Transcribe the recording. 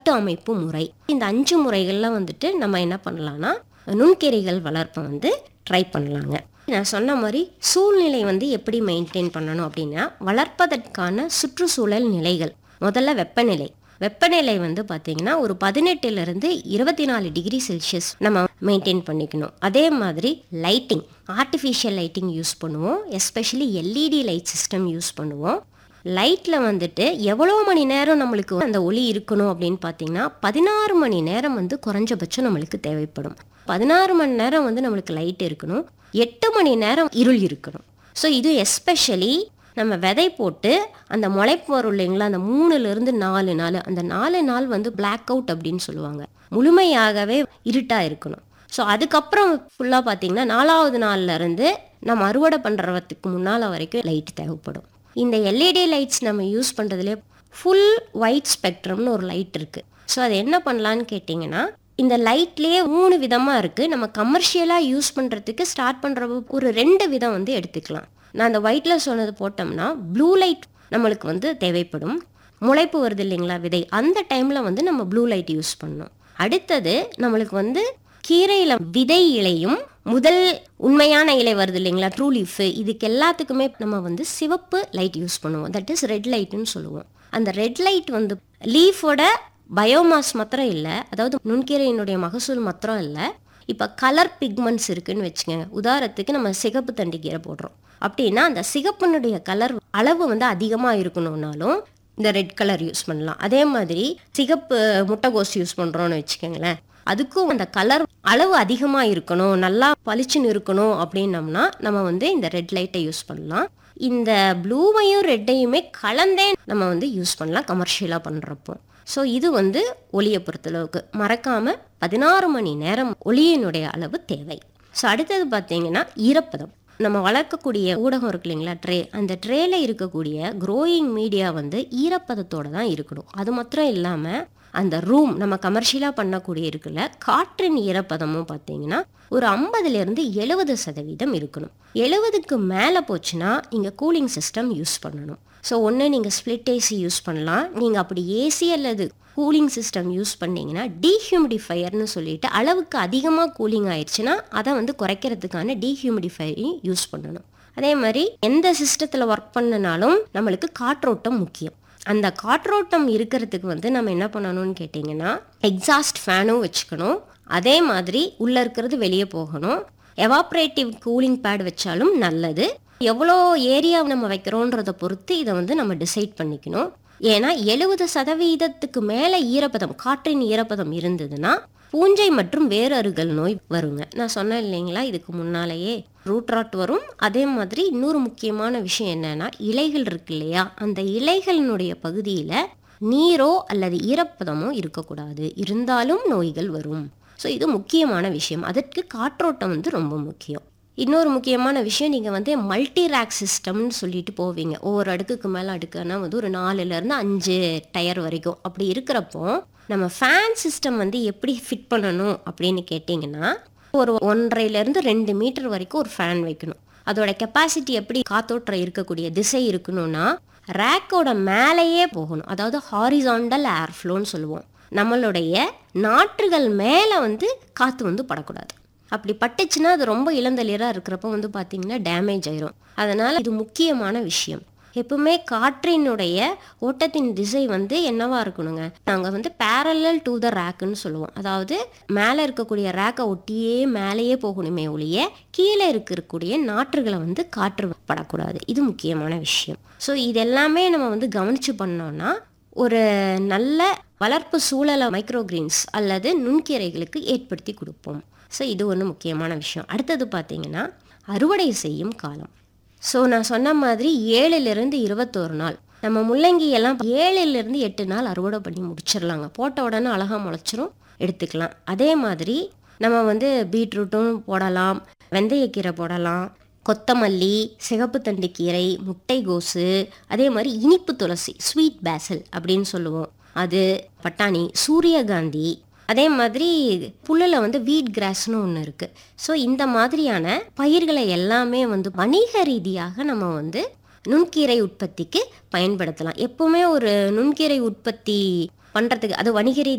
தட்டு அமைப்பு முறை இந்த அஞ்சு முறைகள்ல வந்துட்டு நம்ம என்ன பண்ணலாம்னா நுண்கீரைகள் வளர்ப்பை வந்து ட்ரை பண்ணலாங்க நான் சொன்ன மாதிரி சூழ்நிலை வந்து எப்படி மெயின்டைன் பண்ணணும் அப்படின்னா வளர்ப்பதற்கான சுற்றுச்சூழல் நிலைகள் முதல்ல வெப்பநிலை வெப்பநிலை வந்து பார்த்தீங்கன்னா ஒரு பதினெட்டுலேருந்து இருபத்தி நாலு டிகிரி செல்சியஸ் நம்ம மெயின்டைன் பண்ணிக்கணும் அதே மாதிரி லைட்டிங் ஆர்டிஃபிஷியல் லைட்டிங் யூஸ் பண்ணுவோம் especially LED light system use பண்ணுவோம் லைட்டில் வந்துட்டு எவ்வளோ மணி நேரம் நம்மளுக்கு அந்த ஒளி இருக்கணும் அப்படின்னு பார்த்தீங்கன்னா பதினாறு மணி நேரம் வந்து குறைஞ்சபட்சம் நம்மளுக்கு தேவைப்படும் பதினாறு மணி நேரம் வந்து நம்மளுக்கு லைட் இருக்கணும் எட்டு மணி நேரம் இருள் இருக்கணும் ஸோ இது எஸ்பெஷலி நம்ம விதை போட்டு அந்த முளைப்பு வரும் இல்லைங்களா அந்த மூணுலேருந்து நாலு நாள் அந்த நாலு நாள் வந்து பிளாக் அவுட் அப்படின்னு சொல்லுவாங்க முழுமையாகவே இருட்டாக இருக்கணும் ஸோ அதுக்கப்புறம் ஃபுல்லாக பார்த்தீங்கன்னா நாலாவது நாள்ல இருந்து நம்ம அறுவடை பண்ணுறதுக்கு முன்னால் வரைக்கும் லைட் தேவைப்படும் இந்த எல்இடி லைட்ஸ் நம்ம யூஸ் பண்ணுறதுலே ஃபுல் ஒயிட் ஸ்பெக்ட்ரம்னு ஒரு லைட் இருக்குது ஸோ அது என்ன பண்ணலான்னு கேட்டிங்கன்னா இந்த லைட்லேயே மூணு விதமாக இருக்குது நம்ம கமர்ஷியலாக யூஸ் பண்ணுறதுக்கு ஸ்டார்ட் பண்ணுறப்ப ஒரு ரெண்டு விதம் வந்து எடுத்துக்கலாம் நான் அந்த ஒயிட்டில் சொன்னது போட்டோம்னா ப்ளூ லைட் நம்மளுக்கு வந்து தேவைப்படும் முளைப்பு வருது இல்லைங்களா விதை அந்த டைமில் வந்து நம்ம ப்ளூ லைட் யூஸ் பண்ணணும் அடுத்தது நம்மளுக்கு வந்து கீரையில் விதை இலையும் முதல் உண்மையான இலை வருது இல்லைங்களா ட்ரூ லீஃப் இதுக்கு எல்லாத்துக்குமே நம்ம வந்து சிவப்பு லைட் யூஸ் பண்ணுவோம் தட் இஸ் ரெட் லைட்டுன்னு சொல்லுவோம் அந்த ரெட் லைட் வந்து லீஃபோட பயோமாஸ் மாத்திரம் இல்லை அதாவது நுண்கீரையினுடைய மகசூல் மாத்திரம் இல்லை இப்போ கலர் பிக்மெண்ட்ஸ் இருக்குன்னு வச்சுக்கோங்க உதாரணத்துக்கு நம்ம சிகப்பு தண்டிக்கீரை போடுறோம் அப்படின்னா அந்த சிகப்பினுடைய கலர் அளவு வந்து அதிகமாக இருக்கணும்னாலும் இந்த ரெட் கலர் யூஸ் பண்ணலாம் அதே மாதிரி சிகப்பு முட்டைகோஸ் யூஸ் பண்ணுறோன்னு வச்சுக்கோங்களேன் அதுக்கும் அந்த கலர் அளவு அதிகமாக இருக்கணும் நல்லா பளிச்சுன்னு இருக்கணும் அப்படின்னம்னா நம்ம வந்து இந்த ரெட் லைட்டை யூஸ் பண்ணலாம் இந்த ப்ளூவையும் ரெட்டையுமே கலந்தே நம்ம வந்து யூஸ் பண்ணலாம் கமர்ஷியலாக பண்ணுறப்போ ஸோ இது வந்து ஒளியை பொறுத்தளவுக்கு மறக்காமல் பதினாறு மணி நேரம் ஒளியினுடைய அளவு தேவை ஸோ அடுத்தது பார்த்தீங்கன்னா ஈரப்பதம் நம்ம வளர்க்கக்கூடிய ஊடகம் இருக்கு இல்லைங்களா ட்ரே அந்த ட்ரேல இருக்கக்கூடிய க்ரோயிங் மீடியா வந்து ஈரப்பதத்தோட தான் இருக்கணும் அது மாத்திரம் இல்லாமல் அந்த ரூம் நம்ம கமர்ஷியலாக பண்ணக்கூடிய இருக்குல்ல காற்றின் ஈரப்பதமும் பார்த்தீங்கன்னா ஒரு ஐம்பதுலேருந்து எழுபது சதவீதம் இருக்கணும் எழுபதுக்கு மேலே போச்சுன்னா இங்கே கூலிங் சிஸ்டம் யூஸ் பண்ணணும் ஸோ ஒன்று நீங்கள் ஸ்ப்ளிட் ஏசி யூஸ் பண்ணலாம் நீங்கள் அப்படி ஏசி அல்லது கூலிங் சிஸ்டம் யூஸ் பண்ணீங்கன்னா டீஹியூமிடிஃபையர்னு சொல்லிட்டு அளவுக்கு அதிகமாக கூலிங் ஆயிடுச்சுன்னா அதை வந்து குறைக்கிறதுக்கான டீஹியூமிடிஃபையரையும் யூஸ் பண்ணணும் அதே மாதிரி எந்த சிஸ்டத்தில் ஒர்க் பண்ணனாலும் நம்மளுக்கு காற்றோட்டம் முக்கியம் அந்த காற்றோட்டம் இருக்கிறதுக்கு வந்து நம்ம என்ன பண்ணணும்னு கேட்டிங்கன்னா எக்ஸாஸ்ட் ஃபேனும் வச்சுக்கணும் அதே மாதிரி உள்ளே இருக்கிறது வெளியே போகணும் எவாப்ரேட்டிவ் கூலிங் பேட் வச்சாலும் நல்லது எவ்வளோ ஏரியா நம்ம வைக்கிறோன்றதை பொறுத்து இதை வந்து நம்ம டிசைட் பண்ணிக்கணும் ஏன்னா எழுபது சதவீதத்துக்கு மேலே ஈரப்பதம் காற்றின் ஈரப்பதம் இருந்ததுன்னா பூஞ்சை மற்றும் வேரறுகள் நோய் வருங்க நான் சொன்னேன் இல்லைங்களா இதுக்கு முன்னாலேயே ரூட் ராட் வரும் அதே மாதிரி இன்னொரு முக்கியமான விஷயம் என்னன்னா இலைகள் இருக்கு இல்லையா அந்த இலைகளினுடைய பகுதியில் நீரோ அல்லது ஈரப்பதமோ இருக்கக்கூடாது இருந்தாலும் நோய்கள் வரும் ஸோ இது முக்கியமான விஷயம் அதற்கு காற்றோட்டம் வந்து ரொம்ப முக்கியம் இன்னொரு முக்கியமான விஷயம் நீங்கள் வந்து மல்டி ரேக் சிஸ்டம்னு சொல்லிட்டு போவீங்க ஒவ்வொரு அடுக்குக்கு மேலே அடுக்குன்னா வந்து ஒரு நாலுலேருந்து அஞ்சு டயர் வரைக்கும் அப்படி இருக்கிறப்போ நம்ம ஃபேன் சிஸ்டம் வந்து எப்படி ஃபிட் பண்ணணும் அப்படின்னு கேட்டிங்கன்னா ஒரு ஒன்றரைலேருந்து ரெண்டு மீட்டர் வரைக்கும் ஒரு ஃபேன் வைக்கணும் அதோட கெப்பாசிட்டி எப்படி காத்தோட்டம் இருக்கக்கூடிய திசை இருக்கணும்னா ரேக்கோட மேலேயே போகணும் அதாவது ஹாரிசாண்டல் ஏர் ஃப்ளோன்னு சொல்லுவோம் நம்மளுடைய நாற்றுகள் மேலே வந்து காற்று வந்து படக்கூடாது அப்படி பட்டுச்சுன்னா அது ரொம்ப இளந்தளிராக இருக்கிறப்ப வந்து பார்த்திங்கன்னா டேமேஜ் ஆயிரும் அதனால் இது முக்கியமான விஷயம் எப்பவுமே காற்றினுடைய ஓட்டத்தின் திசை வந்து என்னவா இருக்கணுங்க நாங்கள் வந்து பேரலல் டு த ரேக்குன்னு சொல்லுவோம் அதாவது மேலே இருக்கக்கூடிய ரேக்கை ஒட்டியே மேலேயே போகணுமே ஒழிய கீழே இருக்கக்கூடிய நாற்றுகளை வந்து காற்று படக்கூடாது இது முக்கியமான விஷயம் ஸோ இதெல்லாமே நம்ம வந்து கவனிச்சு பண்ணோம்னா ஒரு நல்ல வளர்ப்பு சூழலை மைக்ரோகிரீன்ஸ் அல்லது நுண்கீரைகளுக்கு ஏற்படுத்தி கொடுப்போம் ஸோ இது ஒன்று முக்கியமான விஷயம் அடுத்தது பார்த்தீங்கன்னா அறுவடை செய்யும் காலம் ஸோ நான் சொன்ன மாதிரி ஏழுலேருந்து இருபத்தோரு நாள் நம்ம முள்ளங்கி எல்லாம் ஏழுலேருந்து எட்டு நாள் அறுவடை பண்ணி முடிச்சிடலாங்க போட்ட உடனே அழகாக முளைச்சிரும் எடுத்துக்கலாம் அதே மாதிரி நம்ம வந்து பீட்ரூட்டும் போடலாம் வெந்தயக்கீரை போடலாம் கொத்தமல்லி சிகப்பு தண்டு கீரை முட்டைகோசு அதே மாதிரி இனிப்பு துளசி ஸ்வீட் பேசல் அப்படின்னு சொல்லுவோம் அது பட்டாணி சூரியகாந்தி அதே மாதிரி புல்லில் வந்து வீட் கிராஸ்னு ஒன்று இருக்குது ஸோ இந்த மாதிரியான பயிர்களை எல்லாமே வந்து வணிக ரீதியாக நம்ம வந்து நுண்கீரை உற்பத்திக்கு பயன்படுத்தலாம் எப்பவுமே ஒரு நுண்கீரை உற்பத்தி பண்ணுறதுக்கு அது வணிக ரீதியா